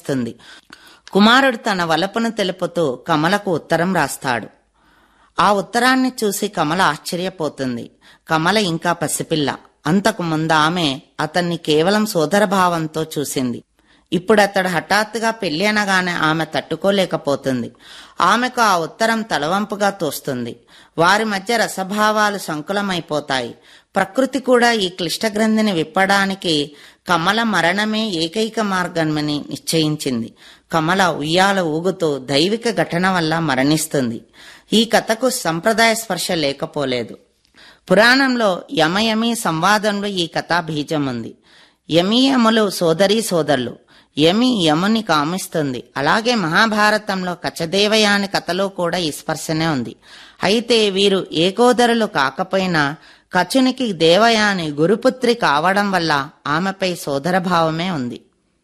ఇస్తుంది కుమారుడు తన వలపును తెలుపుతూ కమలకు ఉత్తరం రాస్తాడు ఆ ఉత్తరాన్ని చూసి కమల ఆశ్చర్యపోతుంది కమల ఇంకా పసిపిల్ల అంతకు ముందు ఆమె అతన్ని కేవలం సోదరభావంతో చూసింది ఇప్పుడు అతడు హఠాత్తుగా పెళ్లి అనగానే ఆమె తట్టుకోలేకపోతుంది ఆమెకు ఆ ఉత్తరం తలవంపుగా తోస్తుంది వారి మధ్య రసభావాలు సంకులమైపోతాయి ప్రకృతి కూడా ఈ క్లిష్ట గ్రంథిని విప్పడానికి కమల మరణమే ఏకైక మార్గమని నిశ్చయించింది కమల ఉయ్యాల ఊగుతూ దైవిక ఘటన వల్ల మరణిస్తుంది ఈ కథకు సంప్రదాయ స్పర్శ లేకపోలేదు పురాణంలో యమయమి సంవాదంలో ఈ కథా బీజం ఉంది యమీయములు సోదరీ సోదరులు యమి యముని కామిస్తుంది అలాగే మహాభారతంలో కచదేవయాని కథలో కూడా ఈ స్పర్శనే ఉంది అయితే వీరు ఏకోదరులు కాకపోయినా కచునికి దేవయాని గురుపుత్రి కావడం వల్ల ఆమెపై సోదరభావమే ఉంది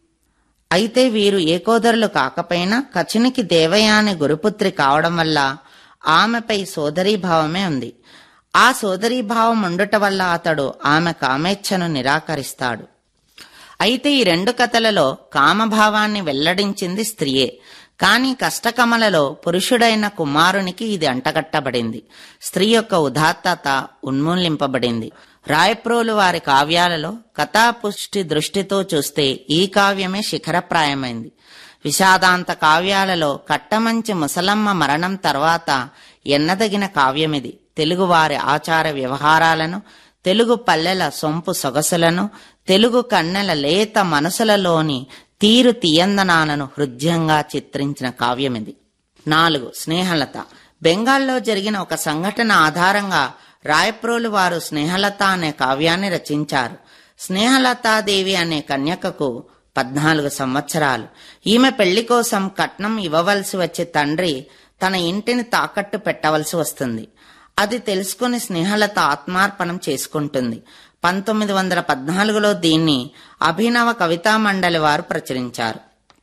అయితే వీరు ఏకోదరులు కాకపోయినా కచునికి దేవయాని గురుపుత్రి కావడం వల్ల ఆమెపై సోదరీభావమే ఉంది ఆ సోదరీభావం ఉండుట వల్ల అతడు ఆమె కామేచ్ఛను నిరాకరిస్తాడు అయితే ఈ రెండు కథలలో కామభావాన్ని వెల్లడించింది స్త్రీయే కాని కష్టకమలలో పురుషుడైన కుమారునికి ఇది అంటగట్టబడింది స్త్రీ యొక్క ఉదాత్తత ఉన్మూలింపబడింది రాయప్రోలు వారి కావ్యాలలో కథాపుష్టి దృష్టితో చూస్తే ఈ కావ్యమే శిఖరప్రాయమైంది విషాదాంత కావ్యాలలో కట్టమంచి ముసలమ్మ మరణం తర్వాత ఎన్నదగిన కావ్యమిది తెలుగువారి ఆచార వ్యవహారాలను తెలుగు పల్లెల సొంపు సొగసులను తెలుగు కన్నెల లేత మనసులలోని తీరు తీయందనాలను హృదయంగా చిత్రించిన కావ్యమిది నాలుగు స్నేహలత బెంగాల్లో జరిగిన ఒక సంఘటన ఆధారంగా రాయప్రోలు వారు స్నేహలత అనే కావ్యాన్ని రచించారు స్నేహలతాదేవి అనే కన్యకకు పద్నాలుగు సంవత్సరాలు ఈమె పెళ్లి కోసం కట్నం ఇవ్వవలసి వచ్చే తండ్రి తన ఇంటిని తాకట్టు పెట్టవలసి వస్తుంది అది తెలుసుకుని స్నేహలత ఆత్మార్పణం చేసుకుంటుంది పంతొమ్మిది వందల పద్నాలుగులో దీన్ని అభినవ కవితా మండలి వారు ప్రచురించారు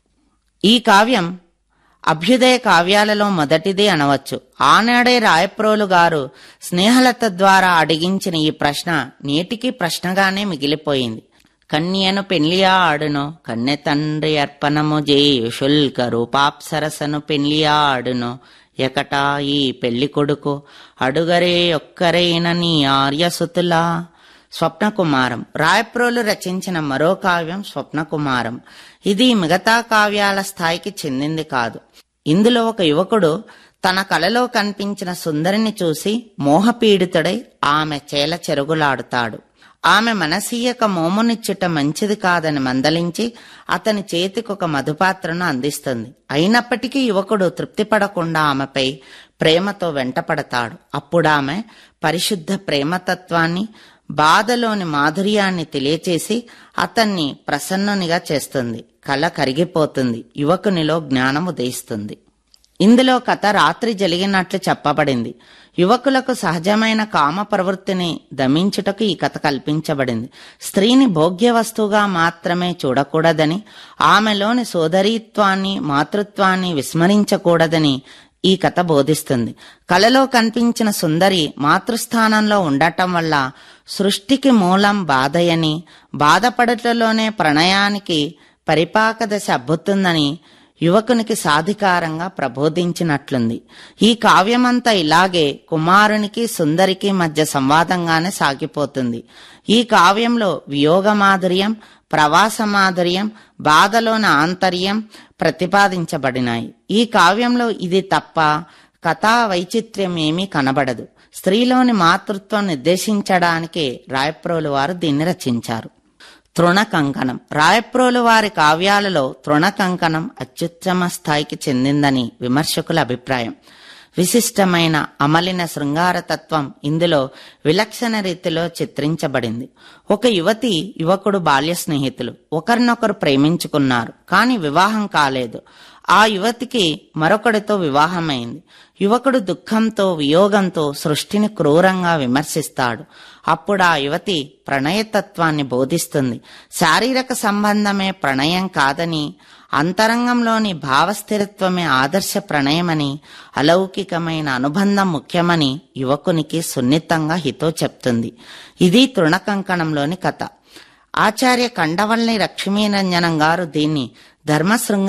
ఈ కావ్యం అభ్యుదయ కావ్యాలలో మొదటిది అనవచ్చు ఆనాడే రాయప్రోలు గారు స్నేహలత ద్వారా అడిగించిన ఈ ప్రశ్న నేటికి ప్రశ్నగానే మిగిలిపోయింది కన్యను పెళ్లియా ఆడును కన్నె తండ్రి అర్పణము జేయు శుల్క రూపాప్సరసను పెళ్లియా ఆడును ఎకటా ఈ పెళ్లి కొడుకు అడుగరే ఒక్కరైన నీ ఆర్యసుతులా స్వప్నకుమారం రాయప్రోలు రచించిన మరో కావ్యం స్వప్నకుమారం ఇది మిగతా కావ్యాల స్థాయికి చెందింది కాదు ఇందులో ఒక యువకుడు తన కలలో కనిపించిన సుందరిని చూసి మోహపీడితుడై ఆమె చేల చెరుగులాడుతాడు ఆమె మనసీయక మోమునిచ్చుట మంచిది కాదని మందలించి అతని చేతికి ఒక మధుపాత్రను అందిస్తుంది అయినప్పటికీ యువకుడు తృప్తిపడకుండా ఆమెపై ప్రేమతో వెంటపడతాడు అప్పుడామె పరిశుద్ధ ప్రేమతత్వాన్ని బాధలోని మాధుర్యాన్ని తెలియచేసి అతన్ని ప్రసన్నునిగా చేస్తుంది కళ కరిగిపోతుంది యువకునిలో జ్ఞానం ఉదయిస్తుంది ఇందులో కథ రాత్రి జరిగినట్లు చెప్పబడింది యువకులకు సహజమైన కామ ప్రవృత్తిని దమించుటకు ఈ కథ కల్పించబడింది స్త్రీని భోగ్య వస్తువుగా మాత్రమే చూడకూడదని ఆమెలోని సోదరీత్వాన్ని మాతృత్వాన్ని విస్మరించకూడదని ఈ కథ బోధిస్తుంది కలలో కనిపించిన సుందరి మాతృస్థానంలో ఉండటం వల్ల సృష్టికి మూలం బాధయని బాధపడటలోనే ప్రణయానికి పరిపాక దశ అబ్బుతుందని యువకునికి సాధికారంగా ప్రబోధించినట్లుంది ఈ కావ్యమంతా ఇలాగే కుమారునికి సుందరికి మధ్య సంవాదంగానే సాగిపోతుంది ఈ కావ్యంలో వియోగ మాధుర్యం ప్రవాస మాధుర్యం బాధలోని ఆంతర్యం ప్రతిపాదించబడినాయి ఈ కావ్యంలో ఇది తప్ప కథా వైచిత్ర్యం ఏమీ కనబడదు స్త్రీలోని మాతృత్వం నిర్దేశించడానికే రాయప్రోలు వారు దీన్ని రచించారు తృణ కంకణం రాయప్రోలు వారి కావ్యాలలో తృణ కంకణం అత్యుత్తమ స్థాయికి చెందిందని విమర్శకుల అభిప్రాయం విశిష్టమైన అమలిన శృంగారతత్వం ఇందులో విలక్షణ రీతిలో చిత్రించబడింది ఒక యువతి యువకుడు బాల్య స్నేహితులు ఒకరినొకరు ప్రేమించుకున్నారు కానీ వివాహం కాలేదు ఆ యువతికి మరొకడితో వివాహమైంది యువకుడు దుఃఖంతో వియోగంతో సృష్టిని క్రూరంగా విమర్శిస్తాడు అప్పుడు ఆ యువతి ప్రణయతత్వాన్ని బోధిస్తుంది శారీరక సంబంధమే ప్రణయం కాదని అంతరంగంలోని భావస్థిరత్వమే ఆదర్శ ప్రణయమని అలౌకికమైన అనుబంధం ముఖ్యమని యువకునికి సున్నితంగా హితో చెప్తుంది ఇది తృణకంకణంలోని కథ ఆచార్య కండవల్లి లక్ష్మీరంజనం గారు దీన్ని ధర్మశృంగ